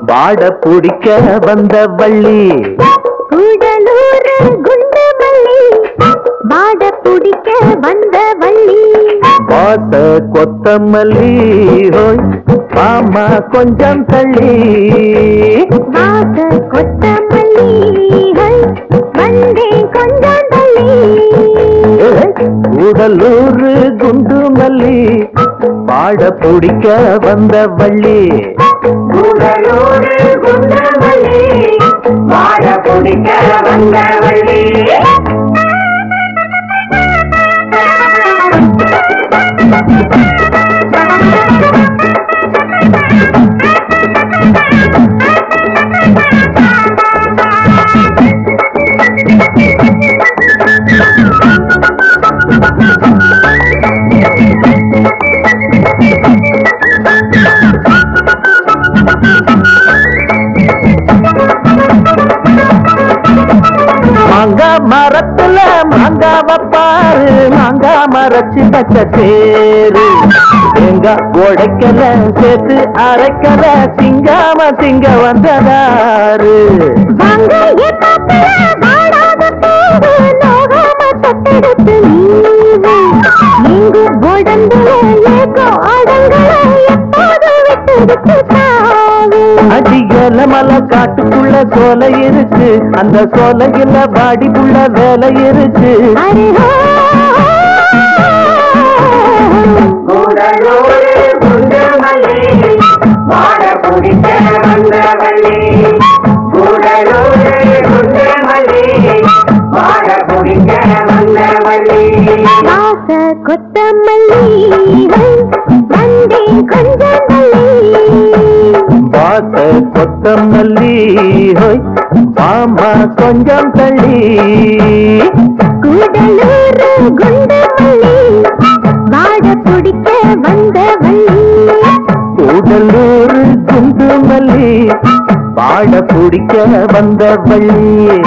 பாட பிடிக்க வந்த வள்ளி கூடலூர் குண்டு மல்லி வாட பிடிக்க வந்த வள்ளி பாத்த கொத்தமல்லி ஹோய் மாமா கொஞ்சம் தள்ளி வாச கொத்தமல்லி ஹை, வந்தேன் கொஞ்சம் தள்ளி உடலூர் குண்டு மல்லி பாட பிடிக்க வந்த வள்ளி கூடலூர் குண்டு மல்லி வாட பிடிக்க வந்த வள்ளி மாங்கா மரத்துல மாங்காவ பாரு மாங்கா மரச்சு பச்ச தேரு தேங்காய் உடைக்கல சேர்த்து அரைக்கல திங்காம திங்க வந்ததாரு வாங்க என் மாப்பிள்ளை, வாடாத பூவு, நோகாம தொட்டெடுத்து நீவு. இங்கு உடம்புல ஏக்கம் அடங்கல, எப்போது விட்டு விட்டு தாவு. அடியல மலை காட்டுக்குள்ள சோலை இருக்கு அந்த சோலையில பாடிக்குள்ள வேலை இருக்கு அருகோ. வாச கொத்தமல்லி ஹை, வந்தேன் கொஞ்சம் தள்ளி பாச கொத்தமல்லி ஹோய் மாமா கொஞ்சம் தள்ளி கூடலூர் குண்டு மல்லி வாட பிடிக்க வந்த வள்ளி கூடலூர் குண்டு மல்லி பாட பிடிக்க வந்த வள்ளி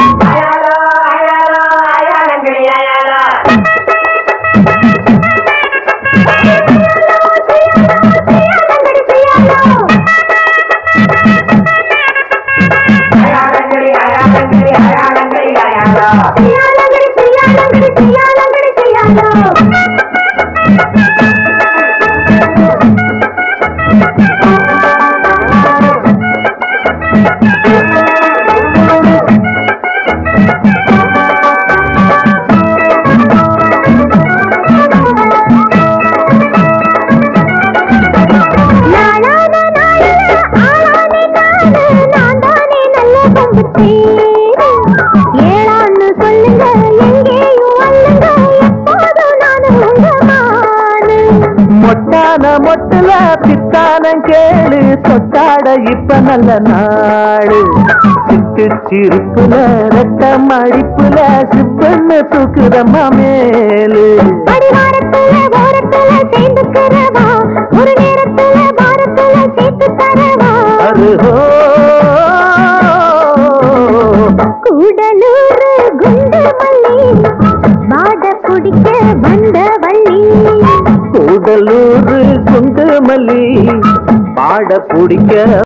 பிரியாலங்கடி, பிரியாலங்கடி, பிரியாலங்கடி, பிரியாலோ. நாளான நாளில ஆளானே நானு, நான் தானே நல்ல கொம்பு தேரு. ஏழான்னு சொல்லுங்க, எங்கேயும் அல்லுங்க, எப்போதும் நானு உங்க மானு. மொட்டான மொட்டுல பித்தானம் கேளு தொட்டாட இப்ப நல்ல நாடு சிட்டு சிரிப்புல ரெட்ட மடிப்புல சிப்பன்னு தூக்குதம்மா மேலு அடிவாரத்துல, ஓரத்துல சேர்ந்துக்கிறவா, ஒரு நேரத்துல வாரத்துல சேர்த்து தரவா. அருகோ கூடலூர் குண்டு மல்லி வாட பிடிக்க வந்த வள்ளி கூடலூர் குண்டு மல்லி பாட பிடிக்க